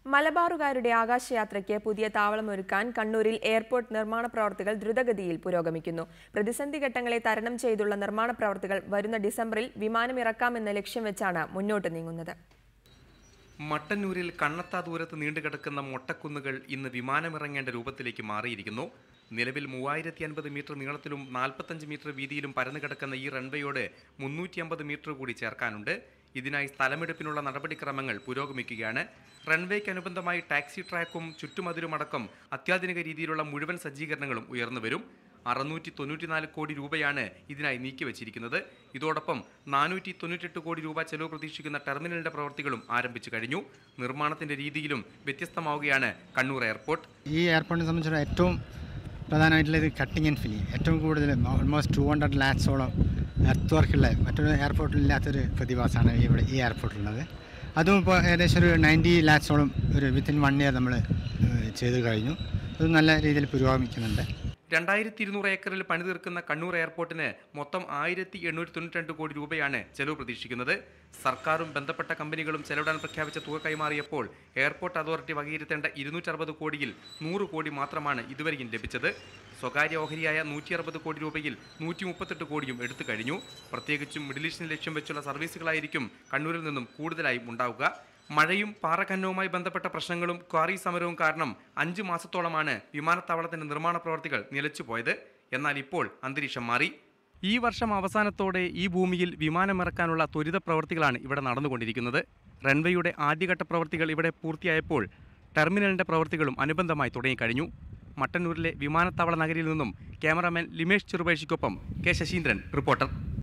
മലബാറുകാരുടെ ആകാശയാത്രയ്ക്ക് പുതിയ താവളമൊരുക്കാൻ കണ്ണൂരിൽ എയർപോർട്ട് നിർമ്മാണ പ്രവർത്തികൾ ദ്രുതഗതിയിൽ പുരോഗമിക്കുന്നു പ്രതിസന്ധി ഘട്ടങ്ങളെ തരണം ചെയ്തുള്ള നിർമ്മാണ പ്രവർത്തികൾ വരുന്ന ഡിസംബറിൽ വിമാനമിറക്കാമെന്ന ലക്ഷ്യം വെച്ചാണ് മുന്നോട്ട് നീങ്ങുന്നത് മട്ടന്നൂരിൽ കണ്ണത്താ ദൂരത്ത് നീണ്ടുകിടക്കുന്ന മൊട്ടക്കുന്നുകൾ ഇന്ന് വിമാനമിറങ്ങേണ്ട രൂപത്തിലേക്ക് മാറിയിരിക്കുന്നു നിലവിൽ മൂവായിരത്തി അൻപത് മീറ്റർ നീളത്തിലും നാൽപ്പത്തഞ്ച് മീറ്റർ വീതിയിലും പരന്നു കിടക്കുന്ന ഈ റൺവേയോട് മുന്നൂറ്റി അമ്പത് മീറ്റർ കൂടി ചേർക്കാനുണ്ട് ഇതിനായി സ്ഥലമെടുപ്പിനുള്ള നടപടിക്രമങ്ങൾ പുരോഗമിക്കുകയാണ് റൺവേക്ക് അനുബന്ധമായി ടാക്സി ട്രാക്കും ചുറ്റുമതിലുമടക്കം അത്യാധുനിക രീതിയിലുള്ള മുഴുവൻ സജ്ജീകരണങ്ങളും ഉയർന്നു വരും അറുന്നൂറ്റി തൊണ്ണൂറ്റിനാല് കോടി രൂപയാണ് ഇതിനായി നീക്കിവച്ചിരിക്കുന്നത് ഇതോടൊപ്പം നാനൂറ്റി തൊണ്ണൂറ്റെട്ട് കോടി രൂപ ചെലവ് പ്രതീക്ഷിക്കുന്ന ടെർമിനലിന്റെ പ്രവൃത്തികളും ആരംഭിച്ചു കഴിഞ്ഞു നിർമ്മാണത്തിന്റെ രീതിയിലും വ്യത്യസ്തമാവുകയാണ് കണ്ണൂർ എയർപോർട്ട് ഈ എയർപോർട്ടിനെ സംബന്ധിച്ചിടത്തോളം ഏറ്റവും പ്രധാനമായിട്ടുള്ള ഇത് കട്ടിങ് ആൻഡ് ഫില്ലിങ് ഏറ്റവും കൂടുതൽ ഓൾമോസ്റ്റ് ടു ഹൺഡ്രഡ് ലാക്സോളം എർത്ത് വർക്കുള്ള മറ്റൊരു എയർപോർട്ടിലില്ലാത്തൊരു പ്രതിഭാസമാണ് ഇവിടെ ഈ എയർപോർട്ടിലുള്ളത് അതും ഇപ്പോൾ ഏകദേശം ഒരു നയൻറ്റി ലാക്സോളം ഒരു വിത്തിൻ വൺ ഇയർ നമ്മൾ ചെയ്ത് കഴിഞ്ഞു അത് നല്ല രീതിയിൽ പുരോഗമിക്കുന്നുണ്ട് രണ്ടായിരത്തി ഇരുന്നൂറ് ഏക്കറിൽ പണി തീർക്കുന്ന കണ്ണൂർ എയർപോർട്ടിന് മൊത്തം ആയിരത്തി എണ്ണൂറ്റി തൊണ്ണൂറ്റി രണ്ട് കോടി രൂപയാണ് ചെലവ് പ്രതീക്ഷിക്കുന്നത് സർക്കാരും ബന്ധപ്പെട്ട കമ്പനികളും ചെലവിടാൻ പ്രഖ്യാപിച്ച തുക കൈമാറിയപ്പോൾ എയർപോർട്ട് അതോറിറ്റി വകയിരുത്തേണ്ട ഇരുന്നൂറ്ററുപത് കോടിയിൽ നൂറ് കോടി മാത്രമാണ് ഇതുവരെയും ലഭിച്ചത് സ്വകാര്യ ഓഹരിയായ നൂറ്റി അറുപത് കോടി രൂപയിൽ നൂറ്റി മുപ്പത്തെട്ട് കോടിയും എടുത്തു കഴിഞ്ഞു പ്രത്യേകിച്ചും മിഡിൽ ഈസ്റ്റിന് ലക്ഷ്യം വെച്ചുള്ള സർവീസുകളായിരിക്കും കണ്ണൂരിൽ നിന്നും കൂടുതലായും ഉണ്ടാവുക മഴയും പാറഖനനവുമായി ബന്ധപ്പെട്ട പ്രശ്നങ്ങളും ക്വാറി സമരവും കാരണം അഞ്ചു മാസത്തോളമാണ് വിമാനത്താവളത്തിന്റെ നിർമ്മാണ പ്രവർത്തികൾ നിലച്ചുപോയത് എന്നാൽ ഇപ്പോൾ അന്തരീക്ഷം മാറി ഈ വർഷം അവസാനത്തോടെ ഈ ഭൂമിയിൽ വിമാനമിറക്കാനുള്ള ത്വരിത പ്രവർത്തികളാണ് ഇവിടെ നടന്നുകൊണ്ടിരിക്കുന്നത് റൺവേയുടെ ആദ്യഘട്ട പ്രവർത്തികൾ ഇവിടെ പൂർത്തിയായപ്പോൾ ടെർമിനലിന്റെ പ്രവർത്തികളും അനുബന്ധമായി തുടങ്ങിക്കഴിഞ്ഞു മട്ടന്നൂരിലെ വിമാനത്താവള നഗരിയിൽ നിന്നും ക്യാമറാമാൻ ലിമേഷ് ചെറുപേഷിക്കൊപ്പം കെ ശശീന്ദ്രൻ റിപ്പോർട്ടർ